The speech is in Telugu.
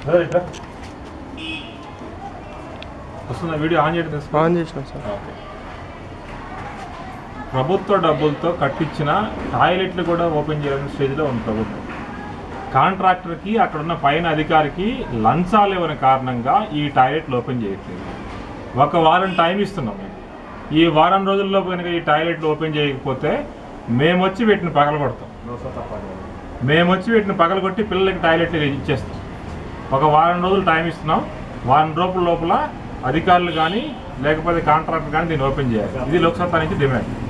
బ్రదర్ ఇట్లా వస్తుందా వీడియో ఆన్ చేయడం తెలుసు ఆన్ చేసినాం సార్ ఓకే. ప్రభుత్వ డబ్బులతో కట్టించిన టాయిలెట్లు కూడా ఓపెన్ చేయడం స్టేజ్లో ఉంది ప్రభుత్వం కాంట్రాక్టర్కి అక్కడ ఉన్న పైన అధికారికి లంచాలు ఇవ్వని కారణంగా ఈ టాయిలెట్లు ఓపెన్ చేయట్లేదు ఒక వారం టైం ఇస్తున్నాం మేము ఈ వారం రోజుల్లో కనుక ఈ టాయిలెట్లు ఓపెన్ చేయకపోతే మేము వచ్చి వీటిని పగలగొడతాం మేము వచ్చి వీటిని పగలగొట్టి పిల్లలకి టాయిలెట్లు ఇచ్చేస్తాం ఒక వారం రోజులు టైం ఇస్తున్నాం వారం రోజుల లోపల అధికారులు కానీ లేకపోతే కాంట్రాక్టర్ కానీ దీన్ని ఓపెన్ చేయాలి ఇది లోక్సత్తా నుంచి డిమాండ్